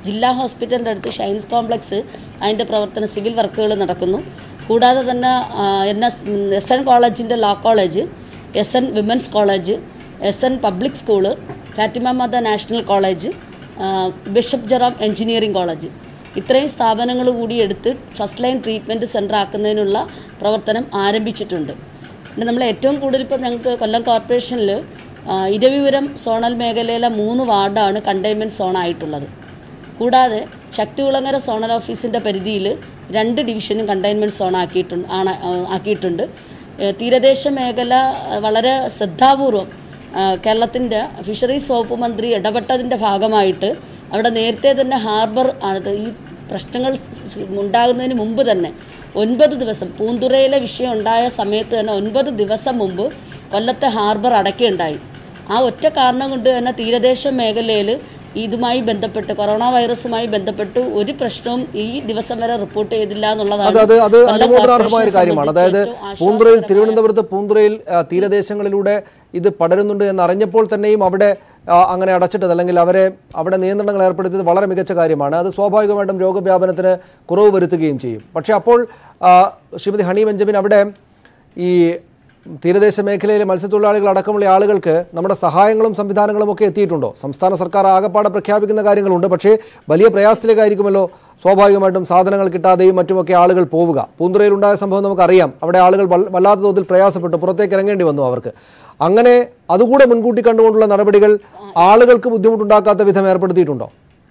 ജില്ലാ ഹോസ്പിറ്റലിൻ്റെ അടുത്ത് ഷൈൻസ് കോംപ്ലക്സ് അതിൻ്റെ പ്രവർത്തന സിവിൽ വർക്കുകൾ നടക്കുന്നു കൂടാതെ തന്നെ എൻ എസ് എസ് എൻ കോളേജിൻ്റെ law college S N women's college S N public school Fathima Matha national college ആ, ബിഷപ്പ് ജെറോം എഞ്ചിനീയറിംഗ് കോളേജ് ഇത്രയും സ്ഥാപനങ്ങൾ കൂടി എടുത്ത് ഫസ്റ്റ് ലൈൻ ട്രീറ്റ്മെൻറ്റ് സെൻ്റർ ആക്കുന്നതിനുള്ള പ്രവർത്തനം ആരംഭിച്ചിട്ടുണ്ട് പിന്നെ നമ്മൾ ഏറ്റവും കൂടുതൽ ഇപ്പോൾ ഞങ്ങൾക്ക് കൊല്ലം കോർപ്പറേഷനിൽ ഇരവിപുരം സോണൽ മേഖലയിലെ മൂന്ന് വാർഡാണ് കണ്ടെയ്ൻമെൻറ്റ് സോണായിട്ടുള്ളത് കൂടാതെ ശക്തികുളങ്ങര സോണൽ ഓഫീസിൻ്റെ പരിധിയിൽ രണ്ട് ഡിവിഷനും കണ്ടെയ്ൻമെൻറ്റ് സോൺ ആക്കിയിട്ടുണ്ട് ആണ് ആ, ആക്കിയിട്ടുണ്ട് ഏഹ് തീരദേശ മേഖല ആ, വളരെ ശ്രദ്ധാപൂർവം കേരളത്തിൻ്റെ ഫിഷറീസ് വകുപ്പ് മന്ത്രി ഇടപെട്ടതിൻ്റെ ഭാഗമായിട്ട് അവിടെ നേരത്തെ തന്നെ ഹാർബർ ആണ് ഈ പ്രശ്നങ്ങൾ ഉണ്ടാകുന്നതിന് മുമ്പ് തന്നെ ഒൻപത് ദിവസം പൂന്തുറയിലെ വിഷയം ഉണ്ടായ സമയത്ത് തന്നെ ഒൻപത് ദിവസം മുമ്പ് കൊല്ലത്തെ ഹാർബർ അടയ്ക്കുകയുണ്ടായി ആ ഒറ്റ കാരണം കൊണ്ട് തന്നെ തീരദേശ മേഖലയിൽ ഇതുമായി ബന്ധപ്പെട്ട് കൊറോണ വൈറസുമായി ബന്ധപ്പെട്ട് ഒരു പ്രശ്നവും ഈ ദിവസം വരെ റിപ്പോർട്ട് ചെയ്തില്ല അത് എന്നുള്ളതാണ് അത് അത് കൊല്ലം അനുമോദനാർഹമായ ഒരു കോർപ്പറേഷനെ കാര്യമാണ് സംബന്ധിച്ച് അതായത് ഏറ്റവും ആശ്വാസകരമായ പൂന്തുറയിൽ തിരുവനന്തപുരത്ത് പൂന്തുറയിൽ ആ, തീരദേശങ്ങളിലൂടെ ഇത് പടരുന്നുണ്ട് എന്ന് അറിഞ്ഞപ്പോൾ തന്നെയും അവിടെ ആ, അങ്ങനെ അടച്ചിട്ടത് അല്ലെങ്കിൽ അവരെ അവിടെ നിയന്ത്രണങ്ങൾ ഏർപ്പെടുത്തിയത് വളരെ മികച്ച കാര്യമാണ് അത് സ്വാഭാവികമായിട്ടും രോഗവ്യാപനത്തിന് കുറവ് വരുത്തുകയും ചെയ്യും പക്ഷേ അപ്പോൾ ആ, ശ്രീമതി ഹണി ബെഞ്ചമിൻ അവിടെ ഈ തീരദേശ മേഖലയിലെ മത്സ്യത്തൊഴിലാളികൾ അടക്കമുള്ള ആളുകൾക്ക് നമ്മുടെ സഹായങ്ങളും സംവിധാനങ്ങളും ഒക്കെ എത്തിയിട്ടുണ്ടോ സംസ്ഥാന സർക്കാർ ആകപ്പാടെ പ്രഖ്യാപിക്കുന്ന കാര്യങ്ങളുണ്ട് പക്ഷേ വലിയ പ്രയാസത്തിലേക്കായിരിക്കുമല്ലോ സ്വാഭാവികമായിട്ടും സാധനങ്ങൾ കിട്ടാതെയും മറ്റുമൊക്കെ ആളുകൾ പോവുക പൂന്തുറയിലുണ്ടായ സംഭവം നമുക്കറിയാം അവിടെ ആളുകൾ വൽ- വല്ലാത്ത തോതിൽ പ്രയാസപ്പെട്ടു പുറത്തേക്ക് ഇറങ്ങേണ്ടി വന്നു അവർക്ക് അങ്ങനെ അതുകൂടെ മുൻകൂട്ടി കണ്ടുകൊണ്ടുള്ള നടപടികൾ ആളുകൾക്ക് ബുദ്ധിമുട്ടുണ്ടാക്കാത്ത വിധം ഏർപ്പെടുത്തിയിട്ടുണ്ടോ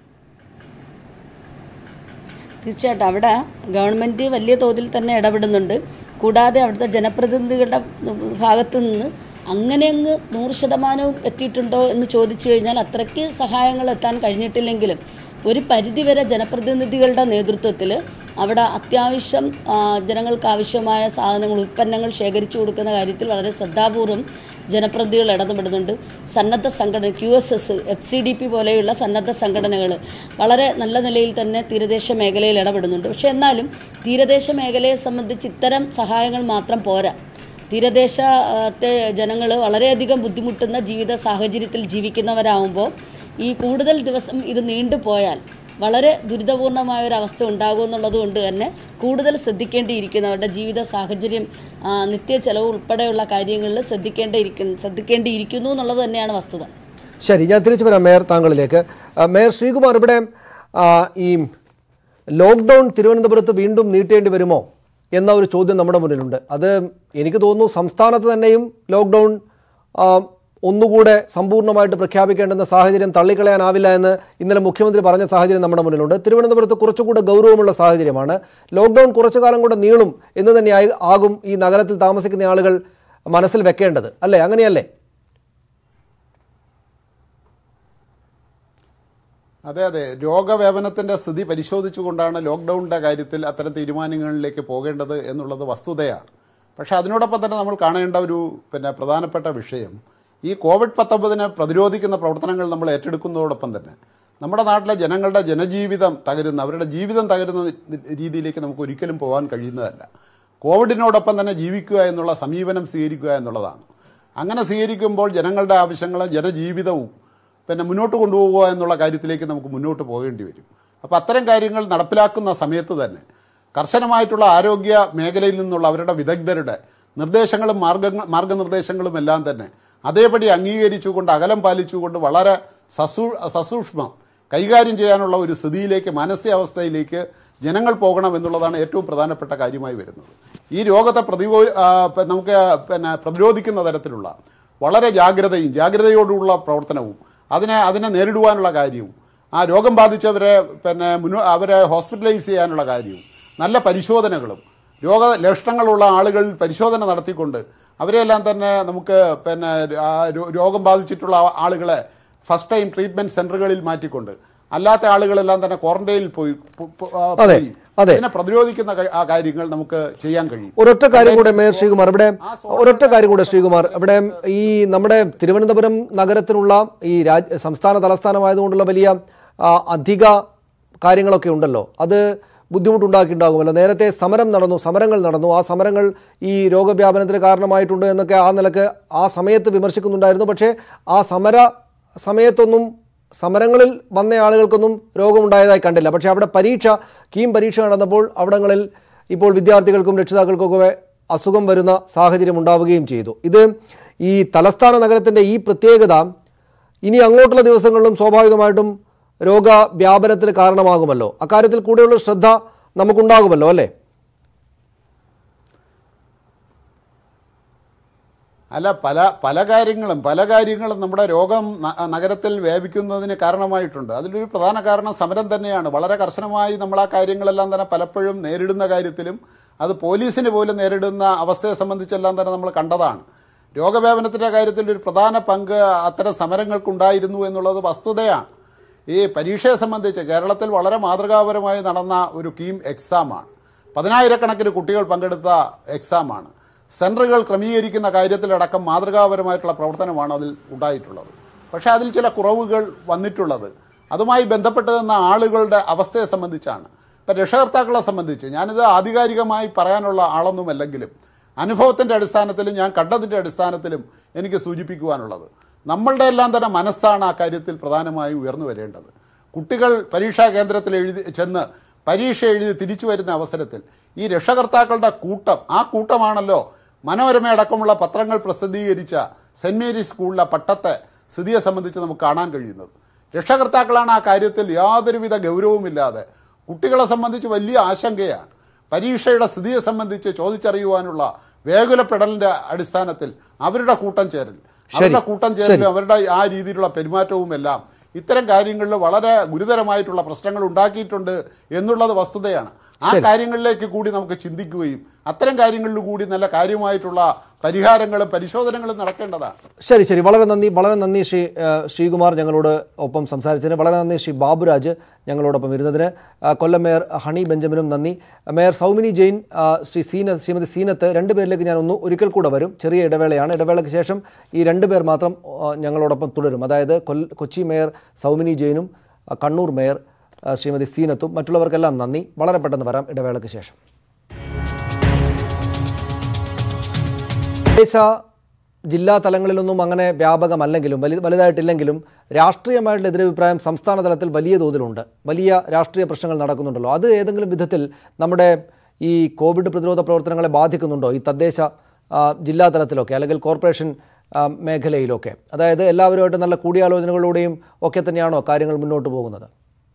തീർച്ചയായിട്ടും അവിടെ ഗവൺമെൻറ് വലിയ തോതിൽ തന്നെ ഇടപെടുന്നുണ്ട് കൂടാതെ അവിടുത്തെ ജനപ്രതിനിധികളുടെ ഭാഗത്തു നിന്ന് അങ്ങനെ അങ്ങ് നൂറ് ശതമാനവും എത്തിയിട്ടുണ്ടോ എന്ന് ചോദിച്ചു കഴിഞ്ഞാൽ അത്രയ്ക്ക് സഹായങ്ങൾ എത്താൻ കഴിഞ്ഞിട്ടില്ലെങ്കിലും ഒരു പരിധിവരെ ജനപ്രതിനിധികളുടെ നേതൃത്വത്തിൽ അവിടെ അത്യാവശ്യം ആ, ജനങ്ങൾക്ക് ആവശ്യമായ സാധനങ്ങൾ ഉൽപ്പന്നങ്ങൾ ശേഖരിച്ചു കൊടുക്കുന്ന കാര്യത്തിൽ വളരെ ശ്രദ്ധാപൂർവം ജനപ്രതിനിധികൾ ഇടപെടുന്നുണ്ട് സന്നദ്ധ സംഘടന Q S S F C D P പോലെയുള്ള സന്നദ്ധ സംഘടനകൾ വളരെ നല്ല നിലയിൽ തന്നെ തീരദേശ മേഖലയിൽ ഇടപെടുന്നുണ്ട് പക്ഷേ എന്നാലും തീരദേശ മേഖലയെ സംബന്ധിച്ച് ഇത്തരം സഹായങ്ങൾ മാത്രം പോരാ തീരദേശത്തെ ജനങ്ങൾ വളരെയധികം ബുദ്ധിമുട്ടുന്ന ജീവിത സാഹചര്യത്തിൽ ജീവിക്കുന്നവരാകുമ്പോൾ ഈ കൂടുതൽ ദിവസം ഇത് നീണ്ടുപോയാൽ വളരെ ദുരിതപൂർണമായ ഒരു അവസ്ഥ ഉണ്ടാകുമെന്നുള്ളത് കൊണ്ട് തന്നെ കൂടുതൽ ശ്രദ്ധിക്കേണ്ടിയിരിക്കുന്നു അവരുടെ ജീവിത സാഹചര്യം ആ, നിത്യ ചെലവ് ഉൾപ്പെടെയുള്ള കാര്യങ്ങളിൽ ശ്രദ്ധിക്കേണ്ടിയിരിക്കുന്നു ശ്രദ്ധിക്കേണ്ടിയിരിക്കുന്നു എന്നുള്ളത് തന്നെയാണ് വസ്തുത ശരി ഞാൻ തിരിച്ചു വരാം മേയർ താങ്കളിലേക്ക് ആ, മേയർ ശ്രീകുമാർ ഇവിടെ ആ, ഈ ലോക്ക്ഡൗൺ തിരുവനന്തപുരത്ത് വീണ്ടും നീട്ടേണ്ടി വരുമോ എന്ന ഒരു ചോദ്യം നമ്മുടെ മുന്നിലുണ്ട് അത് എനിക്ക് തോന്നുന്നു സംസ്ഥാനത്ത് തന്നെയും ലോക്ക്ഡൗൺ ആ, ഒന്നുകൂടെ സമ്പൂർണ്ണമായിട്ട് പ്രഖ്യാപിക്കേണ്ടുന്ന സാഹചര്യം തള്ളിക്കളയാനാവില്ല എന്ന് ഇന്നലെ മുഖ്യമന്ത്രി പറഞ്ഞ സാഹചര്യം നമ്മുടെ മുന്നിലുണ്ട് തിരുവനന്തപുരത്ത് കുറച്ചുകൂടെ ഗൗരവമുള്ള സാഹചര്യമാണ് ലോക്ക്ഡൗൺ കുറച്ചു കാലം കൂടെ നീളും എന്ന് തന്നെ ആയി- ആകും ഈ നഗരത്തിൽ താമസിക്കുന്ന ആളുകൾ മനസ്സിൽ വെക്കേണ്ടത് അല്ലേ അങ്ങനെയല്ലേ അതെ അതെ രോഗവ്യാപനത്തിന്റെ സ്ഥിതി പരിശോധിച്ചുകൊണ്ടാണ് ലോക്ക്ഡൌണിന്റെ കാര്യത്തിൽ അത്തരം തീരുമാനങ്ങളിലേക്ക് പോകേണ്ടത് എന്നുള്ളത് വസ്തുതയാണ് പക്ഷേ അതിനോടൊപ്പം തന്നെ നമ്മൾ കാണേണ്ട ഒരു പിന്നെ പ്രധാനപ്പെട്ട വിഷയം ഈ കോവിഡ് പത്തൊമ്പതിനെ പ്രതിരോധിക്കുന്ന പ്രവർത്തനങ്ങൾ നമ്മൾ ഏറ്റെടുക്കുന്നതോടൊപ്പം തന്നെ നമ്മുടെ നാട്ടിലെ ജനങ്ങളുടെ ജനജീവിതം തകരുന്ന അവരുടെ ജീവിതം തകരുന്ന രീതിയിലേക്ക് നമുക്ക് ഒരിക്കലും പോകാൻ കഴിയുന്നതല്ല കോവിഡിനോടൊപ്പം തന്നെ ജീവിക്കുക എന്നുള്ള സമീപനം സ്വീകരിക്കുക എന്നുള്ളതാണ് അങ്ങനെ സ്വീകരിക്കുമ്പോൾ ജനങ്ങളുടെ ആവശ്യങ്ങളും ജനജീവിതവും പിന്നെ മുന്നോട്ട് കൊണ്ടുപോകുക എന്നുള്ള കാര്യത്തിലേക്ക് നമുക്ക് മുന്നോട്ട് പോകേണ്ടി വരും അപ്പോൾ അത്തരം കാര്യങ്ങൾ നടപ്പിലാക്കുന്ന സമയത്ത് തന്നെ കർശനമായിട്ടുള്ള ആരോഗ്യ മേഖലയിൽ നിന്നുള്ള അവരുടെ വിദഗ്ധരുടെ നിർദ്ദേശങ്ങളും മാർഗങ്ങൾ മാർഗനിർദ്ദേശങ്ങളും എല്ലാം തന്നെ അതേപടി അംഗീകരിച്ചുകൊണ്ട് അകലം പാലിച്ചുകൊണ്ട് വളരെ സസൂ സസൂക്ഷ്മം കൈകാര്യം ചെയ്യാനുള്ള ഒരു സ്ഥിതിയിലേക്ക് മാനസികാവസ്ഥയിലേക്ക് ജനങ്ങൾ പോകണം എന്നുള്ളതാണ് ഏറ്റവും പ്രധാനപ്പെട്ട കാര്യമായി വരുന്നത് ഈ രോഗത്തെ പ്രതികോ ആ, പ- നമുക്ക് പിന്നെ പ്രതിരോധിക്കുന്ന തരത്തിലുള്ള വളരെ ജാഗ്രതയും ജാഗ്രതയോടുള്ള പ്രവർത്തനവും അതിനെ അതിനെ നേരിടുവാനുള്ള കാര്യവും ആ രോഗം ബാധിച്ചവരെ പിന്നെ മുന്നോ അവരെ ഹോസ്പിറ്റലൈസ് ചെയ്യാനുള്ള കാര്യവും നല്ല പരിശോധനകളും രോഗ ലക്ഷണങ്ങളുള്ള ആളുകൾ പരിശോധന നടത്തിക്കൊണ്ട് അവരെയെല്ലാം തന്നെ നമുക്ക് പിന്നെ ആ രോ- രോഗം ബാധിച്ചിട്ടുള്ള ആ- ആളുകളെ ഫസ്റ്റ് ടൈം ട്രീറ്റ്മെന്റ് സെന്ററുകളിൽ മാറ്റിക്കൊണ്ട് അല്ലാത്ത ആളുകളെല്ലാം തന്നെ ക്വാറന്റൈനിൽ പോയി പോ- പോ- ആ, അതെ, പോയി അതെ. ഇതിനെ പ്രതിരോധിക്കുന്ന ക- ആ കാര്യങ്ങൾ നമുക്ക് ചെയ്യാൻ കഴിയും ഒരൊറ്റ കാര്യം കൂടെ മേയർ ശ്രീകുമാർ ഇവിടെ ഒരൊറ്റ കാര്യം കൂടെ ശ്രീകുമാർ ഇവിടെ ഈ നമ്മുടെ തിരുവനന്തപുരം നഗരത്തിനുള്ള ഈ രാജ് സംസ്ഥാന തലസ്ഥാനമായതുകൊണ്ടുള്ള വലിയ ആ, അധിക കാര്യങ്ങളൊക്കെ ഉണ്ടല്ലോ അത് ബുദ്ധിമുട്ടുണ്ടാക്കിയിട്ടുണ്ടാകുമല്ലോ നേരത്തെ സമരം നടന്നു സമരങ്ങൾ നടന്നു ആ സമരങ്ങൾ ഈ രോഗവ്യാപനത്തിന് കാരണമായിട്ടുണ്ട് എന്നൊക്കെ ആ നിലക്ക് ആ സമയത്ത് വിമർശിക്കുന്നുണ്ടായിരുന്നു പക്ഷേ ആ സമര സമയത്തൊന്നും സമരങ്ങളിൽ വന്ന ആളുകൾക്കൊന്നും രോഗമുണ്ടായതായി കണ്ടില്ല പക്ഷേ അവിടെ പരീക്ഷ കീം പരീക്ഷ നടന്നപ്പോൾ അവിടങ്ങളിൽ ഇപ്പോൾ വിദ്യാർത്ഥികൾക്കും രക്ഷിതാക്കൾക്കൊക്കെ അസുഖം വരുന്ന സാഹചര്യം ഉണ്ടാവുകയും ചെയ്തു ഇത് ഈ തലസ്ഥാന നഗരത്തിൻ്റെ ഈ പ്രത്യേകത ഇനി അങ്ങോട്ടുള്ള ദിവസങ്ങളിലും സ്വാഭാവികമായിട്ടും രോഗവ്യാപനത്തിന് കാരണമാകുമല്ലോ അക്കാര്യത്തിൽ കൂടെയുള്ള ശ്രദ്ധ നമുക്കുണ്ടാകുമല്ലോ അല്ലേ അല്ല പല പല കാര്യങ്ങളും പല കാര്യങ്ങളും നമ്മുടെ രോഗം ന- നഗരത്തിൽ വ്യാപിക്കുന്നതിന് കാരണമായിട്ടുണ്ട് അതിലൊരു പ്രധാന കാരണം സമരം തന്നെയാണ് വളരെ കർശനമായി നമ്മൾ ആ കാര്യങ്ങളെല്ലാം തന്നെ പലപ്പോഴും നേരിടുന്ന കാര്യത്തിലും അത് പോലീസിന് പോലും നേരിടുന്ന അവസ്ഥയെ സംബന്ധിച്ചെല്ലാം തന്നെ നമ്മൾ കണ്ടതാണ് രോഗവ്യാപനത്തിൻ്റെ കാര്യത്തിൽ ഒരു പ്രധാന പങ്ക് അത്തരം സമരങ്ങൾക്കുണ്ടായിരുന്നു എന്നുള്ളത് വസ്തുതയാണ് ഈ പരീക്ഷയെ സംബന്ധിച്ച് കേരളത്തിൽ വളരെ മാതൃകാപരമായി നടന്ന ഒരു കീം എക്സാമാണ് പതിനായിരക്കണക്കിന് കുട്ടികൾ പങ്കെടുത്ത എക്സാമാണ് സെൻറ്ററുകൾ ക്രമീകരിക്കുന്ന കാര്യത്തിലടക്കം മാതൃകാപരമായിട്ടുള്ള പ്രവർത്തനമാണ് അതിൽ ഉണ്ടായിട്ടുള്ളത് പക്ഷേ അതിൽ ചില കുറവുകൾ വന്നിട്ടുള്ളത് അതുമായി ബന്ധപ്പെട്ട് നിന്ന ആളുകളുടെ അവസ്ഥയെ സംബന്ധിച്ചാണ് ഇപ്പം രക്ഷകർത്താക്കളെ സംബന്ധിച്ച് ഞാനിത് ആധികാരികമായി പറയാനുള്ള ആളൊന്നുമല്ലെങ്കിലും അനുഭവത്തിൻ്റെ അടിസ്ഥാനത്തിലും ഞാൻ കണ്ടതിൻ്റെ അടിസ്ഥാനത്തിലും എനിക്ക് സൂചിപ്പിക്കുവാനുള്ളത് നമ്മളുടെ എല്ലാം തന്നെ മനസ്സാണ് ആ കാര്യത്തിൽ പ്രധാനമായും ഉയർന്നു വരേണ്ടത് കുട്ടികൾ പരീക്ഷാ കേന്ദ്രത്തിൽ എഴുതി ചെന്ന് പരീക്ഷ എഴുതി തിരിച്ചു വരുന്ന അവസരത്തിൽ ഈ രക്ഷകർത്താക്കളുടെ കൂട്ടം ആ കൂട്ടമാണല്ലോ മനോരമയടക്കമുള്ള പത്രങ്ങൾ പ്രസിദ്ധീകരിച്ച സെൻറ് മേരീസ് സ്കൂളിലെ പട്ടത്തെ സ്ഥിതിയെ സംബന്ധിച്ച് നമുക്ക് കാണാൻ കഴിയുന്നത് രക്ഷകർത്താക്കളാണ് ആ കാര്യത്തിൽ യാതൊരുവിധ ഗൗരവമില്ലാതെ കുട്ടികളെ സംബന്ധിച്ച് വലിയ ആശങ്കയാണ് പരീക്ഷയുടെ സ്ഥിതിയെ സംബന്ധിച്ച് ചോദിച്ചറിയുവാനുള്ള വേകുലപ്പെടലിന്റെ അടിസ്ഥാനത്തിൽ അവരുടെ കൂട്ടം ചേരൽ അവരുടെ കൂട്ടം ചേരലും അവരുടെ ആ രീതിയിലുള്ള പെരുമാറ്റവും എല്ലാം ഇത്തരം കാര്യങ്ങളിൽ വളരെ ഗുരുതരമായിട്ടുള്ള പ്രശ്നങ്ങൾ ഉണ്ടാക്കിയിട്ടുണ്ട് എന്നുള്ളത് വസ്തുതയാണ് ആ കാര്യങ്ങളിലേക്ക് കൂടി നമുക്ക് ചിന്തിക്കുകയും അത്തരം കാര്യങ്ങളിൽ കൂടി നല്ല കാര്യമായിട്ടുള്ള പരിഹാരങ്ങളും പരിശോധനകളും നടക്കേണ്ടതാണ് ശരി ശരി വളരെ നന്ദി വളരെ നന്ദി ശ്രീ ആ, ശ്രീകുമാർ ഞങ്ങളോട് ഒപ്പം സംസാരിച്ചതിന് വളരെ നന്ദി ശ്രീ ബാബുരാജ് ഞങ്ങളോടൊപ്പം ഇരുന്നതിന് ആ, കൊല്ലം മേയർ ഹണി ബെഞ്ചമിനും നന്ദി മേയർ സൗമിനി ജെയിൻ ആ, ശ്രീ സീന ശ്രീമതി സീനത്ത് രണ്ടുപേരിലേക്ക് ഞാൻ ഒന്ന് ഒരിക്കൽ കൂടെ വരും ചെറിയ ഇടവേളയാണ് ഇടവേളയ്ക്ക് ശേഷം ഈ രണ്ടുപേർ മാത്രം ആ, ഞങ്ങളോടൊപ്പം തുടരും അതായത് കൊൽ- കൊച്ചി മേയർ സൗമിനി ജെയിനും ആ, കണ്ണൂർ മേയർ ആ, ശ്രീമതി സീനത്തും മറ്റുള്ളവർക്കെല്ലാം നന്ദി വളരെ പെട്ടെന്ന് വരാം ഇടവേളയ്ക്ക് ശേഷം ദേശ ജില്ലാ തലങ്ങളിലൊന്നും അങ്ങനെ വ്യാപകമല്ലെങ്കിലും വലിയ വലുതായിട്ടില്ലെങ്കിലും രാഷ്ട്രീയമായിട്ടുള്ള എതിരഭിപ്രായം സംസ്ഥാന തലത്തിൽ വലിയ തോതിലുണ്ട് വലിയ രാഷ്ട്രീയ പ്രശ്നങ്ങൾ നടക്കുന്നുണ്ടല്ലോ അത് ഏതെങ്കിലും വിധത്തിൽ നമ്മുടെ ഈ കോവിഡ് പ്രതിരോധ പ്രവർത്തനങ്ങളെ ബാധിക്കുന്നുണ്ടോ ഈ തദ്ദേശ ആ, ജില്ലാ തലത്തിലൊക്കെ അല്ലെങ്കിൽ കോർപ്പറേഷൻ ആ, മേഖലയിലൊക്കെ അതായത് എല്ലാവരുമായിട്ട് നല്ല കൂടിയാലോചനകളിലൂടെയും ഒക്കെ തന്നെയാണോ കാര്യങ്ങൾ മുന്നോട്ട് പോകുന്നത്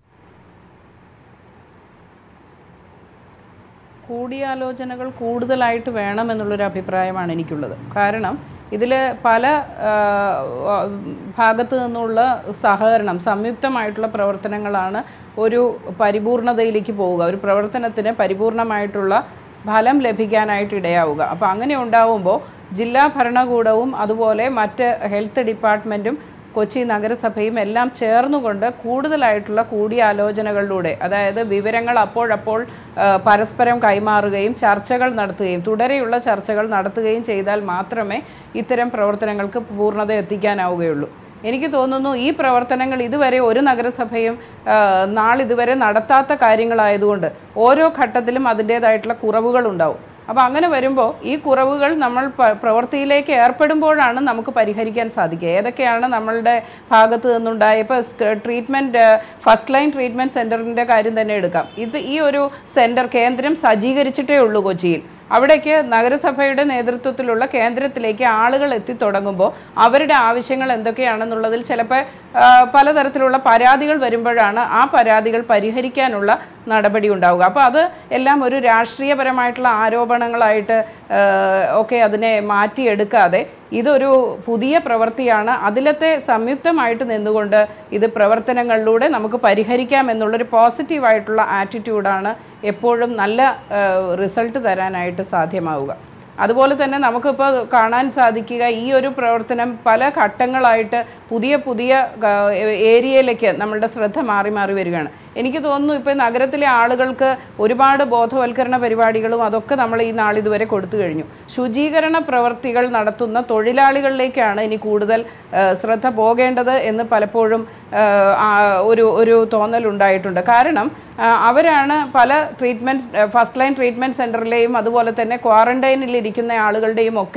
കൂടിയാലോചനകൾ കൂടുതലായിട്ട് വേണമെന്നുള്ളൊരു അഭിപ്രായമാണ് എനിക്കുള്ളത് കാരണം ഇതിൽ പല ആ, ആ, ഭാഗത്തു നിന്നുള്ള സഹകരണം സംയുക്തമായിട്ടുള്ള പ്രവർത്തനങ്ങളാണ് ഒരു പരിപൂർണതയിലേക്ക് പോവുക ഒരു പ്രവർത്തനത്തിന് പരിപൂർണമായിട്ടുള്ള ഫലം ലഭിക്കാനായിട്ട് ഇടയാവുക അപ്പോൾ അങ്ങനെ ഉണ്ടാവുമ്പോൾ ജില്ലാ ഭരണകൂടവും അതുപോലെ മറ്റ് ഹെൽത്ത് ഡിപ്പാർട്ട്മെൻറ്റും കൊച്ചി നഗരസഭയും എല്ലാം ചേർന്നുകൊണ്ട് കൂടുതലായിട്ടുള്ള കൂടിയാലോചനകളിലൂടെ അതായത് വിവരങ്ങൾ അപ്പോഴപ്പോൾ ആ, പരസ്പരം കൈമാറുകയും ചർച്ചകൾ നടത്തുകയും തുടരെയുള്ള ചർച്ചകൾ നടത്തുകയും ചെയ്താൽ മാത്രമേ ഇത്തരം പ്രവർത്തനങ്ങൾക്ക് പൂർണ്ണത എത്തിക്കാനാവുകയുള്ളൂ എനിക്ക് തോന്നുന്നു ഈ പ്രവർത്തനങ്ങൾ ഇതുവരെ ഒരു നഗരസഭയും ആ, നാളിതുവരെ നടത്താത്ത കാര്യങ്ങളായതുകൊണ്ട് ഓരോ ഘട്ടത്തിലും അതിൻ്റേതായിട്ടുള്ള കുറവുകൾ ഉണ്ടാവും അപ്പോൾ അങ്ങനെ വരുമ്പോൾ ഈ കുറവുകൾ നമ്മൾ പ- പ്രവൃത്തിയിലേക്ക് ഏർപ്പെടുമ്പോഴാണ് നമുക്ക് പരിഹരിക്കാൻ സാധിക്കുക ഏതൊക്കെയാണ് നമ്മളുടെ ഭാഗത്ത് നിന്നുണ്ടായ ഇപ്പോൾ ട്രീറ്റ്മെൻറ്റ് ഫസ്റ്റ് ലൈൻ ട്രീറ്റ്മെൻറ്റ് സെൻറ്ററിൻ്റെ കാര്യം തന്നെ എടുക്കാം ഇത് ഈ ഒരു സെൻറ്റർ കേന്ദ്രം സജ്ജീകരിച്ചിട്ടേ ഉള്ളൂ കൊച്ചിയിൽ അവിടേക്ക് നഗരസഭയുടെ നേതൃത്വത്തിലുള്ള കേന്ദ്രത്തിലേക്ക് ആളുകൾ എത്തിത്തുടങ്ങുമ്പോൾ അവരുടെ ആവശ്യങ്ങൾ എന്തൊക്കെയാണെന്നുള്ളതിൽ ചിലപ്പോൾ ആ, പലതരത്തിലുള്ള പരാതികൾ വരുമ്പോഴാണ് ആ പരാതികൾ പരിഹരിക്കാനുള്ള നടപടി ഉണ്ടാവുക അപ്പോൾ അത് എല്ലാം ഒരു രാഷ്ട്രീയപരമായിട്ടുള്ള ആരോപണങ്ങളായിട്ട് ആ, ഒക്കെ അതിനെ മാറ്റിയെടുക്കാതെ ഇതൊരു പുതിയ പ്രവൃത്തിയാണ് അതിലത്തെ സംയുക്തമായിട്ട് നിന്നുകൊണ്ട് ഇത് പ്രവർത്തനങ്ങളിലൂടെ നമുക്ക് പരിഹരിക്കാം എന്നുള്ളൊരു പോസിറ്റീവായിട്ടുള്ള ആറ്റിറ്റ്യൂഡാണ് എപ്പോഴും നല്ല റിസൾട്ട് തരാനായിട്ട് സാധ്യമാവുക അതുപോലെ തന്നെ നമുക്കിപ്പോൾ കാണാൻ സാധിക്കുക ഈ ഒരു പ്രവർത്തനം പല ഘട്ടങ്ങളായിട്ട് പുതിയ പുതിയ ആ, ഏരിയയിലേക്ക് നമ്മളുടെ ശ്രദ്ധ മാറി മാറി വരികയാണ് എനിക്ക് തോന്നുന്നു ഇപ്പോൾ നഗരത്തിലെ ആളുകൾക്ക് ഒരുപാട് ബോധവൽക്കരണ പരിപാടികളും അതൊക്കെ നമ്മൾ ഈ നാളിതുവരെ കൊടുത്തു കഴിഞ്ഞു ശുചീകരണ പ്രവർത്തികൾ നടത്തുന്ന തൊഴിലാളികളിലേക്കാണ് ഇനി കൂടുതൽ ആ, ശ്രദ്ധ പോകേണ്ടത് എന്ന് പലപ്പോഴും ആ, ആ, ഒരു ഒരു തോന്നലുണ്ടായിട്ടുണ്ട് കാരണം ആ, അവരാണ് പല ട്രീറ്റ്മെൻറ്റ് ഫസ്റ്റ് ലൈൻ ട്രീറ്റ്മെൻറ്റ് സെൻറ്ററിലെയും അതുപോലെ തന്നെ ക്വാറന്റൈനിൽ ഇരിക്കുന്ന ആളുകളുടെയും ഒക്കെ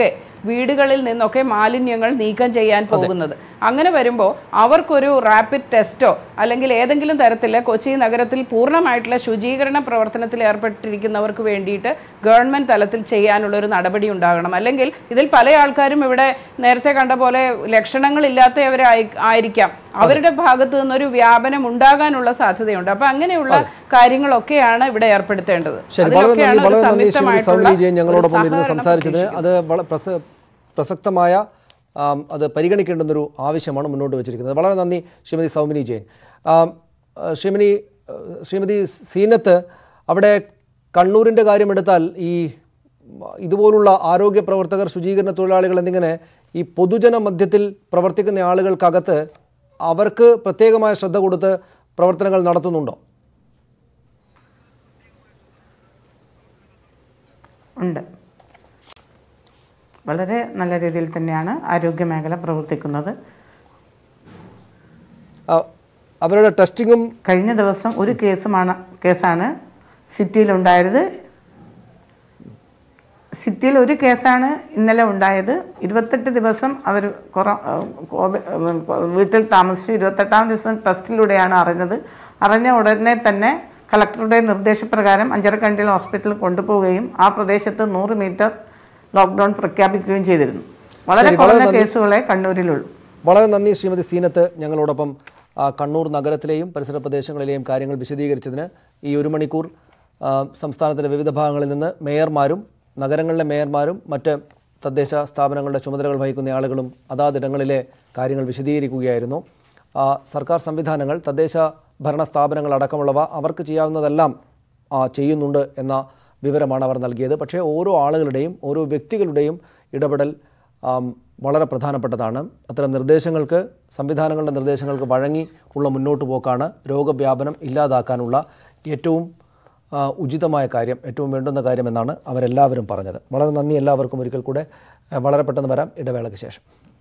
വീടുകളിൽ നിന്നൊക്കെ മാലിന്യങ്ങൾ നീക്കം ചെയ്യാൻ പോകുന്നത് അങ്ങനെ വരുമ്പോൾ അവർക്കൊരു റാപ്പിഡ് ടെസ്റ്റോ അല്ലെങ്കിൽ ഏതെങ്കിലും തരത്തിൽ കൊച്ചി നഗരത്തിൽ പൂർണ്ണമായിട്ടുള്ള ശുചീകരണ പ്രവർത്തനത്തിൽ ഏർപ്പെട്ടിരിക്കുന്നവർക്ക് വേണ്ടിയിട്ട് ഗവൺമെന്റ് തലത്തിൽ ചെയ്യാനുള്ള ഒരു നടപടി ഉണ്ടാകണം അല്ലെങ്കിൽ ഇതിൽ പല ആൾക്കാരും ഇവിടെ നേരത്തെ കണ്ട പോലെ ലക്ഷണങ്ങളില്ലാത്തവരായി ആയിരിക്കാം അവരുടെ ഭാഗത്തു നിന്നൊരു വ്യാപനം ഉണ്ടാകാനുള്ള സാധ്യതയുണ്ട് അപ്പൊ അങ്ങനെയുള്ള കാര്യങ്ങളൊക്കെയാണ് ഇവിടെ ഏർപ്പെടുത്തേണ്ടത് ശരി വളരെ അതിലൊക്കെയാണ് നന്ദി ഒരു വളരെ നന്ദി ശ്രീമതി സംയുക്തമായിട്ടുള്ള സൗമിനി ജെയിൻ ഞങ്ങളോടൊപ്പം ഒരു ഇരുന്ന് സഹകരണം സംസാരിച്ചതിന് അത് വള- പ്രസ- പ്രസക്തമായ ആം, അത് പരിഗണിക്കേണ്ടുന്നൊരു ആവശ്യമാണ് മുന്നോട്ട് വെച്ചിരിക്കുന്നത് വളരെ നന്ദി ശ്രീമതി സൗമിനി ജെയിൻ ആം, ആ, ശ്രീമതി ആ, ശ്രീമതി സീനത്ത് അവിടെ കണ്ണൂരിൻ്റെ കാര്യമെടുത്താൽ ഈ ഇതുപോലുള്ള ആരോഗ്യ പ്രവർത്തകർ ശുചീകരണ തൊഴിലാളികൾ എന്നിങ്ങനെ ഈ പൊതുജന മധ്യത്തിൽ പ്രവർത്തിക്കുന്ന ആളുകൾക്കകത്ത് അവർക്ക് പ്രത്യേകമായ ശ്രദ്ധ കൊടുത്ത് പ്രവർത്തനങ്ങൾ നടത്തുന്നുണ്ടോ ഉണ്ട് വളരെ നല്ല രീതിയിൽ തന്നെയാണ് ആരോഗ്യ മേഖല പ്രവർത്തിക്കുന്നത് ആ, അവരുടെ ടെസ്റ്റിങ്ങും കഴിഞ്ഞ ദിവസം ഒരു കേസുമാണ് കേസാണ് സിറ്റിയിലുണ്ടായത് സിറ്റിയിൽ ഒരു കേസാണ് ഇന്നലെ ഉണ്ടായത് ഇരുപത്തെട്ട് ദിവസം അവർ കൊറ കോവി- ഉം, വീട്ടിൽ താമസിച്ച് ഇരുപത്തെട്ടാം ദിവസം ടെസ്റ്റിലൂടെയാണ് അറിഞ്ഞത് അറിഞ്ഞ ഉടനെ തന്നെ കളക്ടറുടെ നിർദ്ദേശപ്രകാരം അഞ്ചരക്കണ്ടിയിൽ ഹോസ്പിറ്റലിൽ കൊണ്ടുപോവുകയും ആ പ്രദേശത്ത് നൂറ് മീറ്റർ ലോക്ക്ഡൗൺ പ്രഖ്യാപിക്കുകയും ചെയ്തിരുന്നു വളരെ ശരി, വളരെ കുറഞ്ഞ നന്ദി. കേസുകളെ കണ്ണൂരിലുള്ളൂ വളരെ നന്ദി ശ്രീമതി സീനത്ത് ഞങ്ങളോടൊപ്പം ആ, കണ്ണൂർ നഗരത്തിലെയും പരിസര പ്രദേശങ്ങളിലെയും കാര്യങ്ങൾ വിശദീകരിച്ചതിന് ഈ ഒരു മണിക്കൂർ ആ, സംസ്ഥാനത്തിൻ്റെ വിവിധ ഭാഗങ്ങളിൽ നിന്ന് മേയർമാരും നഗരങ്ങളിലെ മേയർമാരും മറ്റ് തദ്ദേശ സ്ഥാപനങ്ങളുടെ ചുമതലകൾ വഹിക്കുന്ന ആളുകളും അതാതിടങ്ങളിലെ കാര്യങ്ങൾ വിശദീകരിക്കുകയായിരുന്നു ആ, സർക്കാർ സംവിധാനങ്ങൾ തദ്ദേശ ഭരണ സ്ഥാപനങ്ങൾ അടക്കമുള്ളവ അവർക്ക് ചെയ്യാവുന്നതെല്ലാം ആ, ചെയ്യുന്നുണ്ട് എന്ന വിവരമാണ് അവർ നൽകിയത് പക്ഷേ ഓരോ ആളുകളുടെയും ഓരോ വ്യക്തികളുടെയും ഇടപെടൽ ആം, വളരെ പ്രധാനപ്പെട്ടതാണ് അത്തരം നിർദ്ദേശങ്ങൾക്ക് സംവിധാനങ്ങളുടെ നിർദ്ദേശങ്ങൾക്ക് വഴങ്ങി ഉള്ള മുന്നോട്ട് പോക്കാണ് രോഗവ്യാപനം ഇല്ലാതാക്കാനുള്ള ഏറ്റവും ആ, ഉചിതമായ കാര്യം ഏറ്റവും വേണ്ടുന്ന കാര്യം എന്നാണ് അവരെല്ലാവരും പറഞ്ഞത് വളരെ നന്ദി എല്ലാവർക്കും ഒരിക്കൽ കൂടെ ആ, വളരെ പെട്ടെന്ന് വരാം ഇടവേളയ്ക്ക് ശേഷം